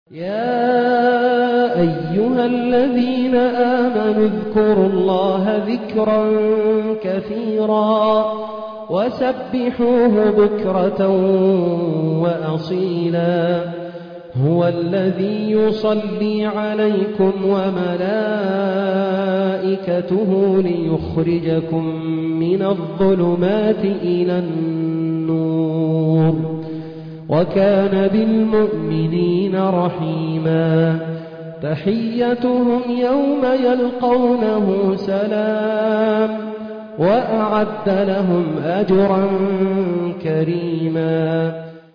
يا أيها الذين آمنوا اذكروا الله ذكرا كثيرا وسبحوه بكرة وأصيلا هو الذي يصلي عليكم وملائكته ليخرجكم من الظلمات إلى النور وكان بالمؤمنين رحيما تحيتهم يوم يلقونه سلام وأعد لهم أجرا كريما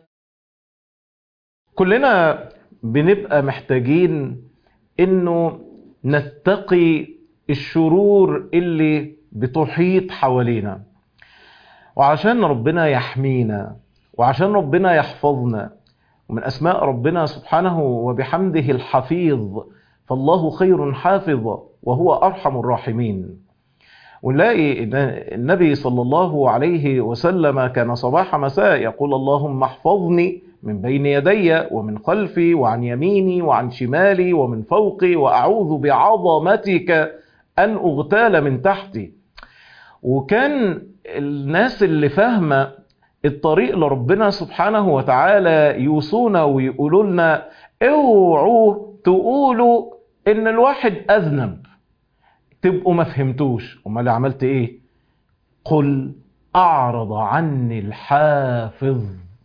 كلنا بنبقى محتاجين انه نتقي الشرور اللي بتحيط حوالينا وعشان ربنا يحمينا وعشان ربنا يحفظنا ومن أسماء ربنا سبحانه وبحمده الحفيظ فالله خير حافظ وهو أرحم الراحمين ونلاقي إن النبي صلى الله عليه وسلم كان صباح مساء يقول اللهم احفظني من بين يدي ومن خلفي وعن يميني وعن شمالي ومن فوقي وأعوذ بعظمتك أن أغتال من تحتي وكان الناس اللي فاهمه الطريق لربنا سبحانه وتعالى يوصونا ويقولوا لنا اوعوا تقولوا ان الواحد اذنب تبقوا ما فهمتوش امال عملت ايه قل اعرض عني الحافظ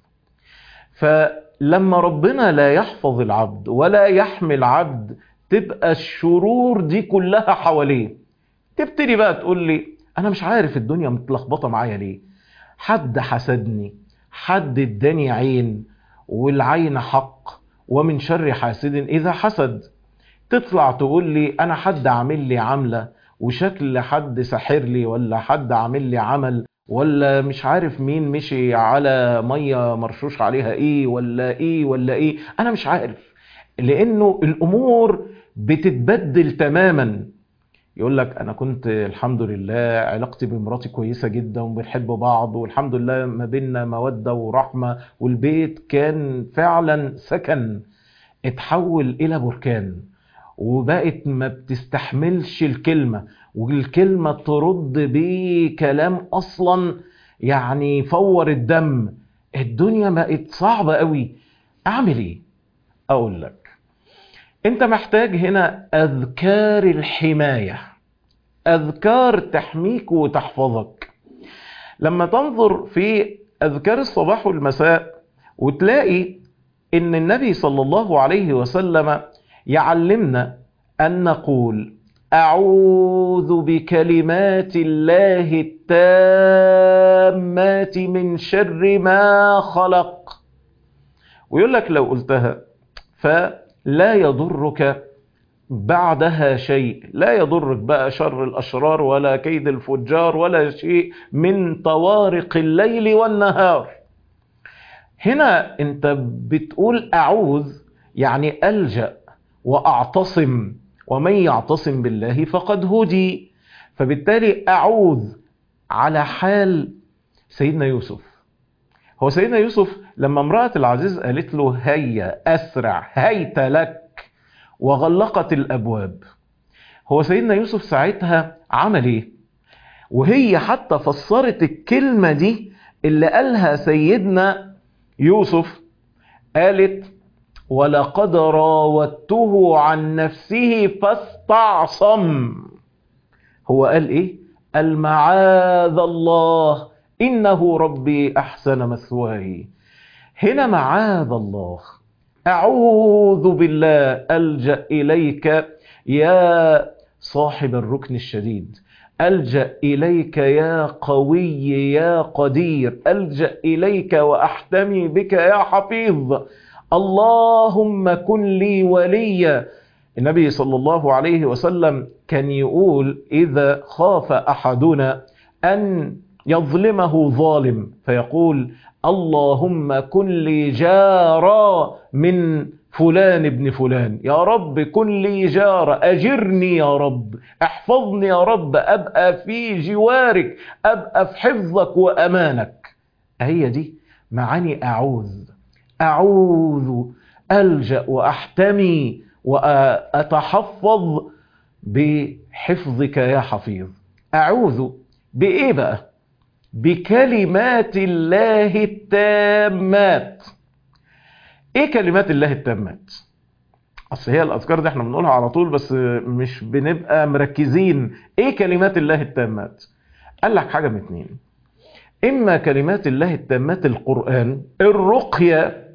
فلما ربنا لا يحفظ العبد ولا يحمي العبد تبقى الشرور دي كلها حواليه تبتدي بقى تقول لي انا مش عارف الدنيا متلخبطه معايا ليه حد حسدني حد اداني عين والعين حق ومن شر حاسد اذا حسد تطلع تقول لي انا حد عامل لي عملة وشكل حد ساحر لي ولا حد عامل لي عمل ولا مش عارف مين مشي على مية مرشوش عليها ايه ولا ايه ولا ايه انا مش عارف لانه الامور بتتبدل تماما يقول لك انا كنت الحمد لله علاقتي بمراتي كويسه جدا وبنحب بعض والحمد لله ما بيننا موده ورحمه والبيت كان فعلا سكن اتحول الى بركان وبقت ما بتستحملش الكلمه والكلمه ترد بكلام اصلا يعني فور الدم الدنيا بقت صعبه قوي اعمل ايه اقول لك انت محتاج هنا اذكار الحماية اذكار تحميك وتحفظك لما تنظر في اذكار الصباح والمساء وتلاقي ان النبي صلى الله عليه وسلم يعلمنا ان نقول اعوذ بكلمات الله التامات من شر ما خلق ويقول لك لو قلتها ف لا يضرك بعدها شيء لا يضرك بقى شر الأشرار ولا كيد الفجار ولا شيء من طوارق الليل والنهار هنا انت بتقول أعوذ يعني ألجأ وأعتصم ومن يعتصم بالله فقد هدي فبالتالي أعوذ على حال سيدنا يوسف هو سيدنا يوسف لما امرأة العزيز قالت له هيا أسرع هيت لك وغلقت الأبواب هو سيدنا يوسف ساعتها عمل ايه وهي حتى فسرت الكلمة دي اللي قالها سيدنا يوسف قالت ولقد راودته عن نفسه فاستعصم هو قال ايه المعاذ الله إنه ربي أحسن مثواي هنا معاذ الله أعوذ بالله ألجأ إليك يا صاحب الركن الشديد ألجأ إليك يا قوي يا قدير ألجأ إليك وأحتمي بك يا حفيظ اللهم كن لي وليا النبي صلى الله عليه وسلم كان يقول إذا خاف أحدنا أن يظلمه ظالم فيقول اللهم كن لي جارا من فلان ابن فلان يا رب كن لي جار أجرني يا رب احفظني يا رب أبقى في جوارك أبقى في حفظك وأمانك هي دي معاني أعوذ أعوذ ألجأ وأحتمي وأتحفظ بحفظك يا حفيظ أعوذ بإيه بقى بكلمات الله التامات ايه كلمات الله التامات اصل هي الاذكار دي احنا بنقولها على طول بس مش بنبقى مركزين ايه كلمات الله التامات قال لك حاجه من اتنين اما كلمات الله التامات القران الرقيه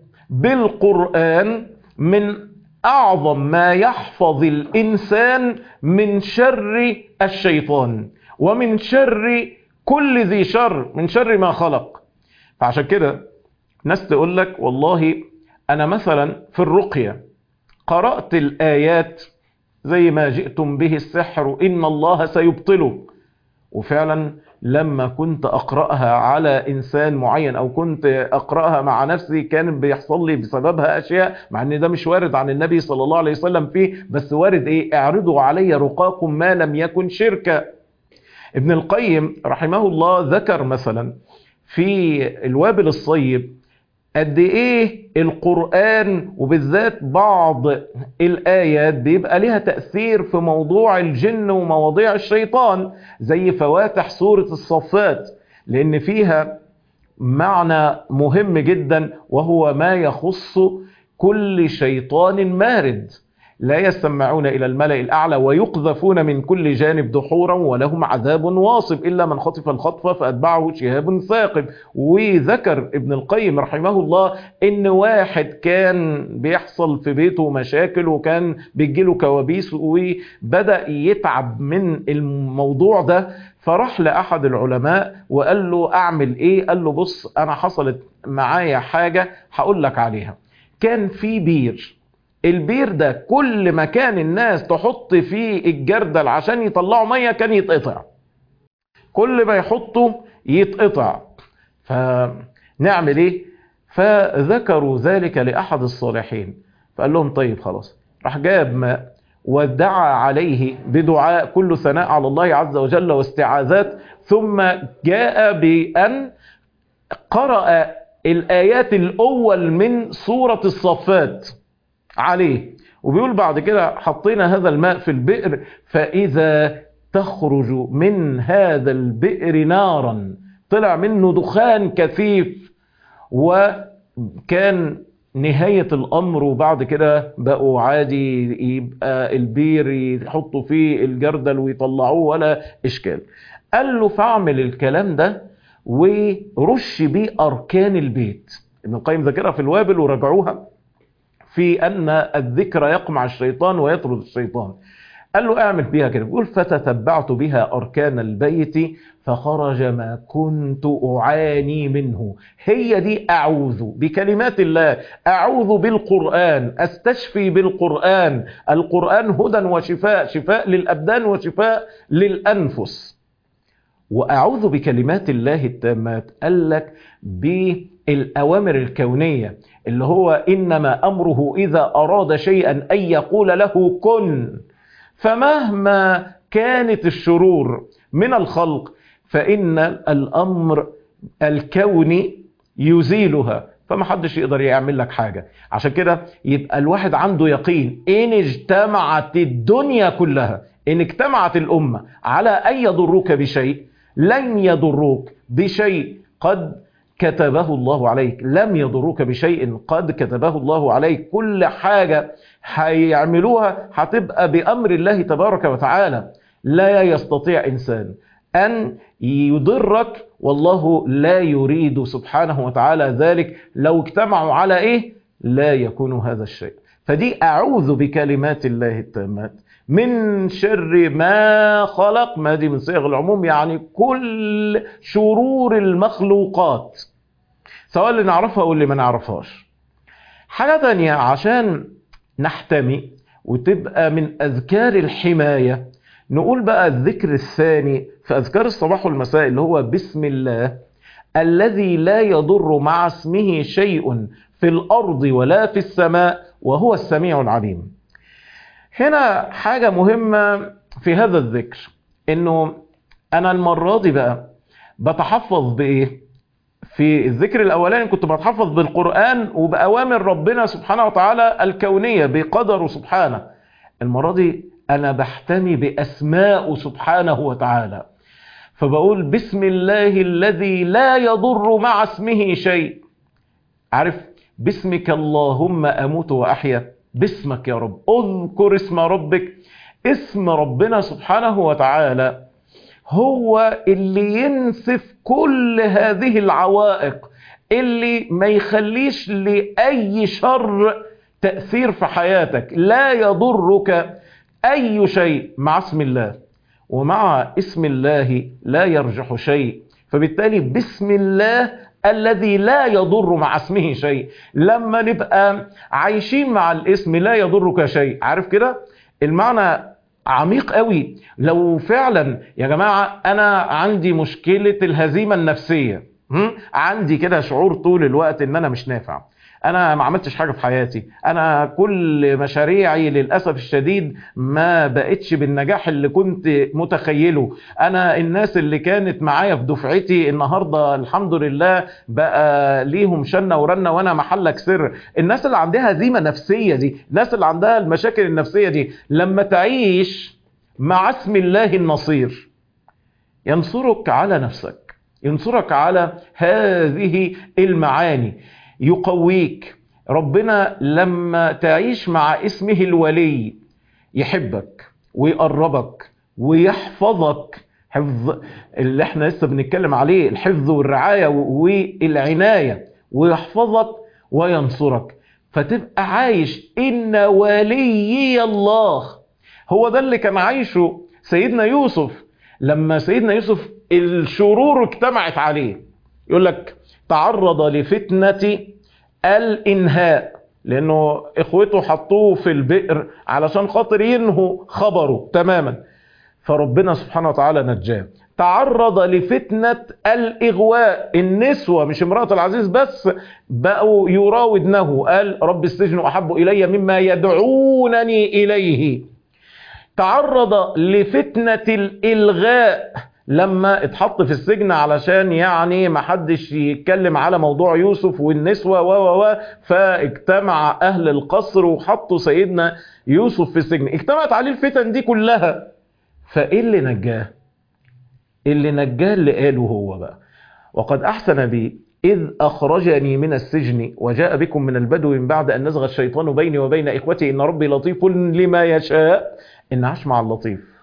بالقران من اعظم ما يحفظ الانسان من شر الشيطان ومن شر كل ذي شر من شر ما خلق فعشان كده ناس تقول لك والله انا مثلا في الرقيه قرات الايات زي ما جئتم به السحر ان الله سيبطله وفعلا لما كنت اقراها على انسان معين او كنت اقراها مع نفسي كان بيحصل لي بسببها اشياء مع ان ده مش وارد عن النبي صلى الله عليه وسلم فيه بس وارد ايه اعرضوا علي رقاكم ما لم يكن شركا ابن القيم رحمه الله ذكر مثلا في الوابل الصيب قد ايه القرآن وبالذات بعض الآيات بيبقى لها تأثير في موضوع الجن ومواضيع الشيطان زي فواتح سورة الصفات لأن فيها معنى مهم جدا وهو ما يخص كل شيطان مارد لا يستمعون إلى الملأ الأعلى ويقذفون من كل جانب دحورا ولهم عذاب واصب إلا من خطف الخطفة فأتبعه شهاب ثاقب وذكر ابن القيم رحمه الله إن واحد كان بيحصل في بيته مشاكل وكان بيجيله كوابيس وبدأ يتعب من الموضوع ده فراح لأحد العلماء وقال له أعمل إيه قال له بص أنا حصلت معايا حاجة هقول لك عليها كان في بير البير ده كل ما كان الناس تحط فيه الجردل عشان يطلعوا ميه كان يتقطع كل ما يحطوا يتقطع فنعمل ايه فذكروا ذلك لاحد الصالحين فقال لهم طيب خلاص راح جاب ماء ودعا عليه بدعاء كل ثناء على الله عز وجل واستعاذات ثم جاء بأن قرأ الآيات الأول من سورة الصفات عليه وبيقول بعد كده حطينا هذا الماء في البئر فإذا تخرج من هذا البئر نارا طلع منه دخان كثيف وكان نهاية الأمر وبعد كده بقوا عادي يبقى البير يحطوا فيه الجردل ويطلعوه ولا إشكال قال له فاعمل الكلام ده ورش بيه أركان البيت ابن القيم ذكرها في الوابل وراجعوها في أن الذكر يقمع الشيطان ويطرد الشيطان قال له اعمل بيها كده بيقول فتتبعت بها أركان البيت فخرج ما كنت أعاني منه هي دي أعوذ بكلمات الله أعوذ بالقرآن أستشفي بالقرآن القرآن هدى وشفاء شفاء للأبدان وشفاء للأنفس وأعوذ بكلمات الله التامات قال لك بالأوامر الكونية اللي هو إنما أمره إذا أراد شيئا أن يقول له كن فمهما كانت الشرور من الخلق فإن الأمر الكوني يزيلها فما حدش يقدر يعمل لك حاجة عشان كده يبقى الواحد عنده يقين إن اجتمعت الدنيا كلها إن اجتمعت الأمة على أن يضروك بشيء لن يضروك بشيء قد كتبه الله عليك لم يضروك بشيء قد كتبه الله عليك كل حاجة هيعملوها هتبقى بأمر الله تبارك وتعالى لا يستطيع إنسان أن يضرك والله لا يريد سبحانه وتعالى ذلك لو اجتمعوا على إيه لا يكون هذا الشيء فدي أعوذ بكلمات الله التامات من شر ما خلق ما دي من صيغ العموم يعني كل شرور المخلوقات سواء اللي نعرفها واللي ما نعرفهاش حاجة تانية عشان نحتمي وتبقى من أذكار الحماية نقول بقى الذكر الثاني في أذكار الصباح والمساء اللي هو بسم الله الذي لا يضر مع اسمه شيء في الأرض ولا في السماء وهو السميع العليم هنا حاجة مهمة في هذا الذكر انه انا المرة دي بقى بتحفظ بايه في الذكر الاولاني كنت بتحفظ بالقرآن وبأوامر ربنا سبحانه وتعالى الكونية بقدره سبحانه المرة دي انا بحتمي باسماءه سبحانه وتعالى فبقول بسم الله الذي لا يضر مع اسمه شيء عارف باسمك اللهم اموت واحيا باسمك يا رب اذكر اسم ربك اسم ربنا سبحانه وتعالى هو اللي ينسف كل هذه العوائق اللي ما يخليش لأي شر تأثير في حياتك لا يضرك أي شيء مع اسم الله ومع اسم الله لا يرجح شيء فبالتالي بسم الله الذي لا يضر مع اسمه شيء لما نبقى عايشين مع الاسم لا يضرك شيء عارف كده المعنى عميق قوي لو فعلا يا جماعة أنا عندي مشكلة الهزيمة النفسية هم؟ عندي كده شعور طول الوقت ان انا مش نافع انا ما عملتش حاجه في حياتي انا كل مشاريعي للاسف الشديد ما بقتش بالنجاح اللي كنت متخيله انا الناس اللي كانت معايا في دفعتي النهارده الحمد لله بقى ليهم شنه ورنه وانا محلك سر الناس اللي عندها هزيمه نفسيه دي الناس اللي عندها المشاكل النفسيه دي لما تعيش مع اسم الله النصير ينصرك على نفسك ينصرك على هذه المعاني يقويك ربنا لما تعيش مع اسمه الولي يحبك ويقربك ويحفظك حفظ اللي احنا لسه بنتكلم عليه الحفظ والرعاية والعناية ويحفظك وينصرك فتبقى عايش إن وليي الله هو ده اللي كان عايشه سيدنا يوسف لما سيدنا يوسف الشرور اجتمعت عليه يقول لك تعرض لفتنة الإنهاء لأنه إخوته حطوه في البئر علشان خاطر ينهوا خبره تماما فربنا سبحانه وتعالى نجاه تعرض لفتنة الإغواء النسوة مش امرأة العزيز بس بقوا يراودنه قال رب السجن أحب إلي مما يدعونني إليه تعرض لفتنة الإلغاء لما اتحط في السجن علشان يعني ما حدش يتكلم على موضوع يوسف والنسوة و و و فاجتمع أهل القصر وحطوا سيدنا يوسف في السجن اجتمعت عليه الفتن دي كلها فإيه اللي نجاه اللي نجاه اللي قاله هو بقى وقد أحسن بي إذ أخرجني من السجن وجاء بكم من البدو من بعد أن نزغ الشيطان بيني وبين إخوتي إن ربي لطيف لما يشاء إن عاش مع اللطيف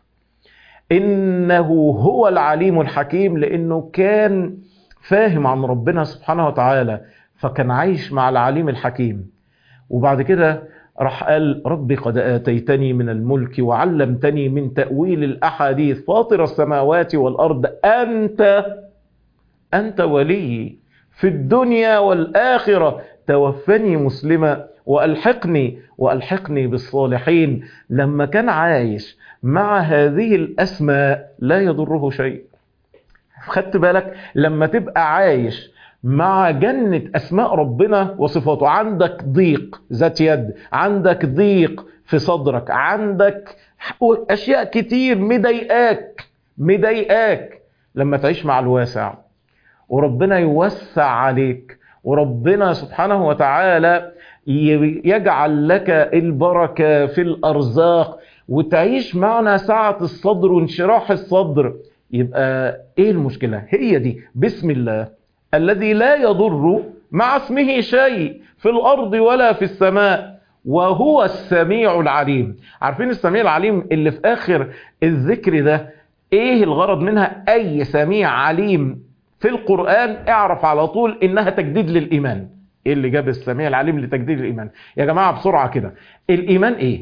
إنه هو العليم الحكيم لأنه كان فاهم عن ربنا سبحانه وتعالى فكان عايش مع العليم الحكيم وبعد كده راح قال ربي قد آتيتني من الملك وعلمتني من تأويل الأحاديث فاطر السماوات والأرض أنت أنت ولي في الدنيا والآخرة توفني مسلما وألحقني وألحقني بالصالحين لما كان عايش مع هذه الأسماء لا يضره شيء خدت بالك لما تبقى عايش مع جنة أسماء ربنا وصفاته عندك ضيق ذات يد عندك ضيق في صدرك عندك أشياء كتير مضايقاك مضايقاك لما تعيش مع الواسع وربنا يوسع عليك وربنا سبحانه وتعالى يجعل لك البركة في الأرزاق وتعيش معنا سعة الصدر وانشراح الصدر يبقى ايه المشكلة هي دي بسم الله الذي لا يضر مع اسمه شيء في الأرض ولا في السماء وهو السميع العليم عارفين السميع العليم اللي في آخر الذكر ده ايه الغرض منها اي سميع عليم في القرآن اعرف على طول انها تجديد للإيمان ايه اللي جاب السميع العليم لتجديد الإيمان يا جماعة بسرعة كده الإيمان ايه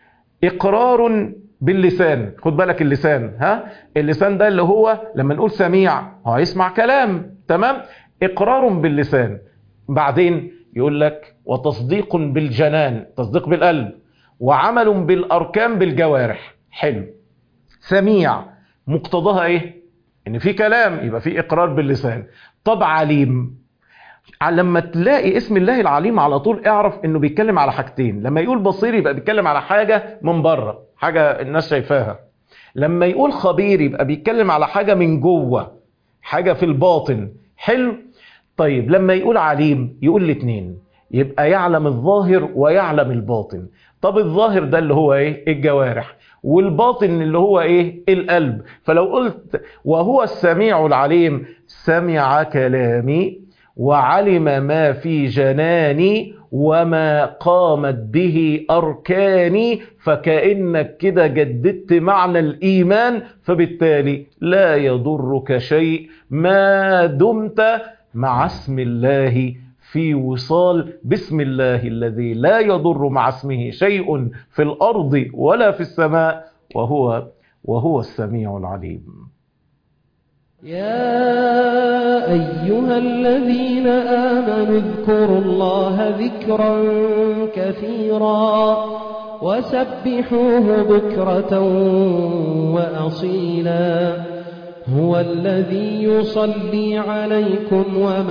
اقرار باللسان خد بالك اللسان ها اللسان ده اللي هو لما نقول سميع هو يسمع كلام تمام اقرار باللسان بعدين يقول لك وتصديق بالجنان تصديق بالقلب وعمل بالاركان بالجوارح حلو سميع مقتضاها ايه ان في كلام يبقى في اقرار باللسان طب عليم لما تلاقي اسم الله العليم على طول اعرف انه بيتكلم على حاجتين لما يقول بصير يبقى بيتكلم على حاجة من بره حاجة الناس شايفاها لما يقول خبير يبقى بيتكلم على حاجة من جوه حاجة في الباطن حلو طيب لما يقول عليم يقول الاثنين يبقى يعلم الظاهر ويعلم الباطن طب الظاهر ده اللي هو ايه الجوارح والباطن اللي هو ايه القلب فلو قلت وهو السميع العليم سمع كلامي وعلم ما في جناني وما قامت به أركاني فكأنك كده جددت معنى الإيمان فبالتالي لا يضرك شيء ما دمت مع اسم الله في وصال بسم الله الذي لا يضر مع اسمه شيء في الأرض ولا في السماء وهو وهو السميع العليم يا أيها الذين آمنوا اذكروا الله ذكرا كثيرا وسبحوه بكرة وأصيلا هو الذي يصلي عليكم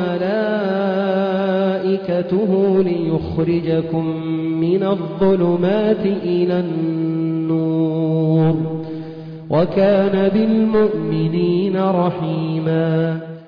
وملائكته ليخرجكم من الظلمات إلى النور وكان بالمؤمنين رحيما